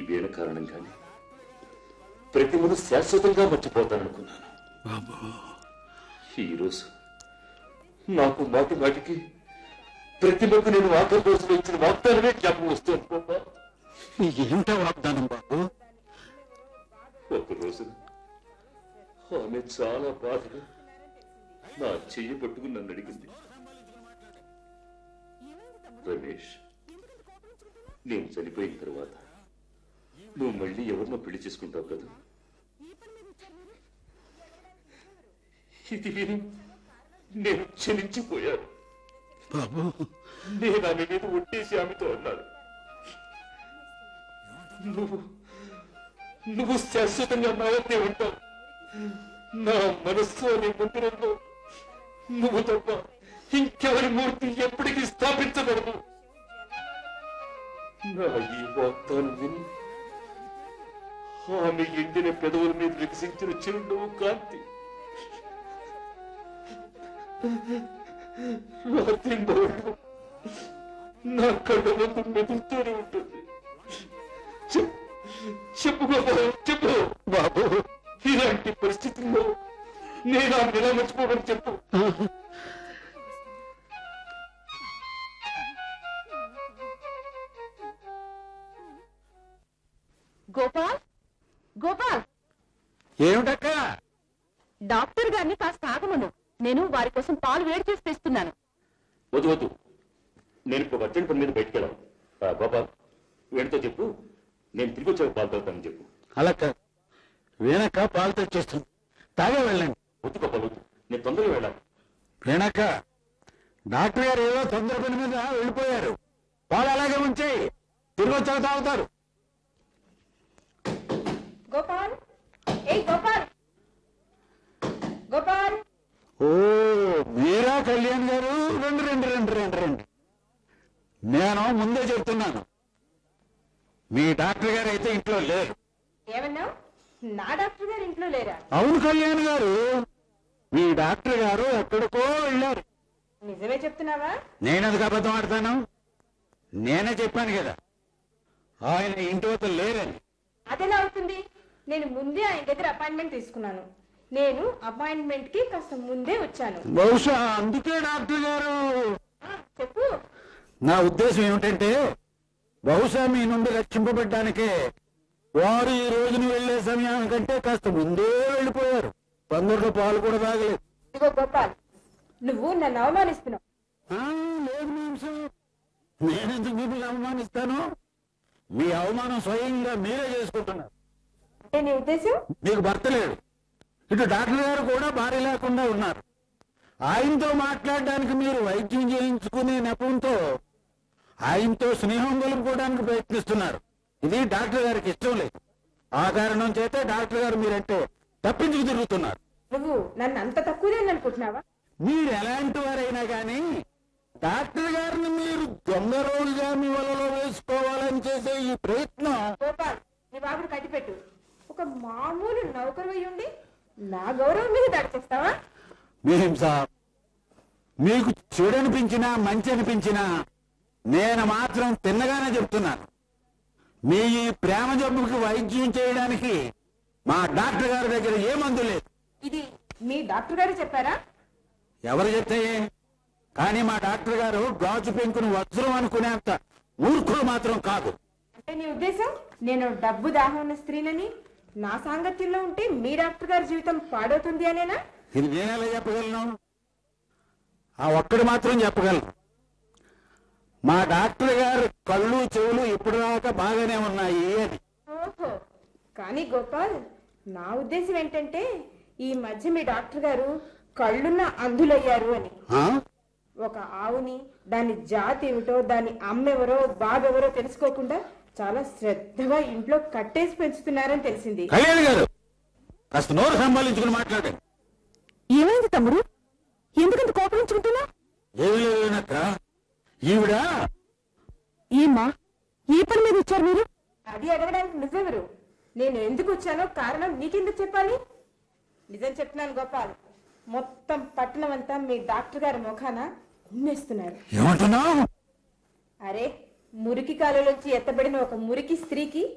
వీణ కారణంగానే ప్రతిమను శాశ్వతంగా మర్చిపోతాననుకున్నాను బాబు ఈరోజు నాకు మాటి మాటికి ప్రతిమకు నేను ఆఖరి రోజులో ఇచ్చిన వాగ్దానమే జ్ఞాపకం వస్తుంది గోపా ఏమిటా వాగ్దానం బాబు ఒక రోజు ఆమె చాలా బాధగా నా చెయ్యి పట్టుకుని నన్ను అడిగింది రమేష్ నేను చనిపోయిన తర్వాత నువ్వు మళ్ళీ ఎవరినో పెళ్లి చేసుకుంటావు కదా ఇది విని నేను చలించిపోయాను బాబు నేను ఆమె మీద ఒట్టేసి ఆమెతో అన్నాను నువ్వు నువ్వు శాశ్వతంగా నా వద్దే ఉంటావు నా మనస్సు అనే మందిరంలో నువ్వు తప్ప ఇంకెవరి మూర్తి ఎప్పటికీ స్థాపించబడదు నా ఈ వాగ్దానం విని ఆమె ఎండిన పెదవుల మీద వికసించిన చిరునవ్వు కాంతి రాత్రి బౌళ్ళు నా కళ్ళ ముందు మెదులుతూనే ఉంటుంది చెప్పు చెప్పు గోపాలం చెప్పు బాబు ఇలాంటి పరిస్థితుల్లో నేను ఆ నెల మర్చిపోవడం చెప్పు గోపాల్ గోపాల్ ఏమిటక్క డాక్టర్ గారిని కాస్త ఆగమను నేను వారి కోసం పాలు వేడి చేసి తెస్తున్నాను వద్దు వద్దు నేను ఇప్పుడు అర్జెంట్ పని మీద బయటికి వెళ్ళాను ఆ, గోపాల్ వీడితో చెప్పు నేను తిరిగి వచ్చాక పాలు తాగుతానని చెప్పు అలా కాదు వీణక్క పాలు తెచ్చేస్తుంది తాగే వెళ్ళండి వద్దు గోపాల్ వద్దు నేను తొందరగా వెళ్ళాలి వీణక్క డాక్టర్ గారు ఏదో తొందర పని మీద వెళ్ళిపోయారు పాలు అలాగే ఉంచేయి తిరిగి వచ్చాక తాగుతారు గోపాల్ ఏ గోపాల్ గోపాల్ ఓ మీరా కళ్యాణ్ గారు రెండు రెండు రెండు రెండు రెండు నేను ముందే చెప్తున్నాను మీ డాక్టర్ గారు అయితే ఇంట్లో లేరు ఏమన్నావు నా డాక్టర్ గారు ఇంట్లో లేరా అవును కళ్యాణ్ గారు మీ డాక్టర్ గారు ఎక్కడికో వెళ్ళారు నిజమే చెప్తున్నావా నేనెందుకు అబద్ధం ఆడతాను నేనే చెప్పాను కదా ఆయన ఇంటి వద్ద లేరని అదెలా అవుతుంది నేను ముందే ఆయన దగ్గర అపాయింట్మెంట్ తీసుకున్నాను నేను అపాయింట్మెంట్ కి కాస్త ముందే వచ్చాను బహుశా అందుకే డాక్టర్ గారు ఆ, చెప్పు నా ఉద్దేశం ఏమిటంటే బహుశా మీ నుండి రక్షింపబడ్డానికే వారు ఈ రోజున వెళ్లే సమయానికంటే కాస్త ముందే వెళ్ళిపోయారు తొందరగా పాలు కూడా తాగలేదు ఇదిగో గోపాల్ నువ్వు నన్ను అవమానిస్తున్నావు ఆ, లేదు మాంసం నేనెందుకు మిమ్మల్ని అవమానిస్తాను మీ అవమానం స్వయంగా మీరే చేసుకుంటున్నారు అంటే నీ ఉద్దేశం మీకు భర్త లేడు ఇటు డాక్టర్ గారు కూడా భార్య లేకుండా ఉన్నారు ఆయనతో మాట్లాడడానికి మీరు వైద్యం చేయించుకునే నెపంతో ఆయనతో స్నేహం కలుపుకోవడానికి ప్రయత్నిస్తున్నారు ఇది డాక్టర్ గారికి ఇష్టం లేదు ఆ కారణం చేత డాక్టర్ గారు మీరంటే తప్పించుకు తిరుగుతున్నారు నువ్వు నన్ను అంత తక్కువదే అనుకుంటున్నావా మీరు ఎలాంటి వారైనా కానీ డాక్టర్ గారిని మీరు దొంగ రోజుగా మీ వలలో వేసుకోవాలని చేసే ఈ ప్రయత్నం గోపాల్ నీ బాబుని కట్టిపెట్టు ఒక మామూలు నౌకరు అయి ఉండి నా గౌరవం మీద దాడి చేస్తావా మీహిం సాబ్ మీకు చెడు అనిపించినా మంచి అనిపించినా నేను మాత్రం తిన్నగానే చెప్తున్నాను మీ ఈ ప్రేమ జబ్బుకి వైద్యం చేయడానికి మా డాక్టర్ గారి దగ్గర ఏ మందు లేదు ఇది మీ డాక్టర్ గారు చెప్పారా ఎవరు చెప్తే కానీ మా డాక్టర్ గారు గాజు పెంకును వజ్రం అనుకునేంత మూర్ఖులు మాత్రం కాదు అంటే నీ ఉద్దేశం నేను డబ్బు దాహం ఉన్న స్త్రీనని నా సాంగత్యంలో ఉంటే మీ డాక్టర్ గారి జీవితం పాడవుతుంది అనేనా ఇది నేనెలా చెప్పగలను ఆ ఒక్కడు మాత్రం చెప్పగలను మా డాక్టర్ గారు కళ్ళు చెవులు ఇప్పటిదాకా బాగానే ఉన్నాయి అని ఓహో కానీ గోపాల్ నా ఉద్దేశం ఏంటంటే ఈ మధ్య మీ డాక్టర్ గారు కళ్ళున్న అంధులయ్యారు అని ఆ? ఒక ఆవుని దాని జాతి ఏమిటో దాని అమ్మెవరో బాబెవరో తెలుసుకోకుండా చాలా శ్రద్ధగా ఇంట్లో కట్టేసి పెంచుతున్నారని తెలిసింది కళ్యాణ్ గారు కాస్త నోరు సంభాలించుకుని మాట్లాడండి ఏమైంది తమ్ముడు ఎందుకంత కోపగించుకుంటున్నా ఏమి లేదనక్క ఈవిడ ఏమ్మా ఏ పని మీద వచ్చారు మీరు అది అడగడానికి నువ్వెవరు నేను ఎందుకు వచ్చానో కారణం నీకెందుకు చెప్పాలి నిజం చెప్తున్నాను గోపాల్ మొత్తం పట్టణం అంతా మీ డాక్టర్ గారి ముఖాన ఉమ్మేస్తున్నారు ఏమంటున్నావు అరే మురికి కాలులోంచి ఎత్తబడిన ఒక మురికి స్త్రీకి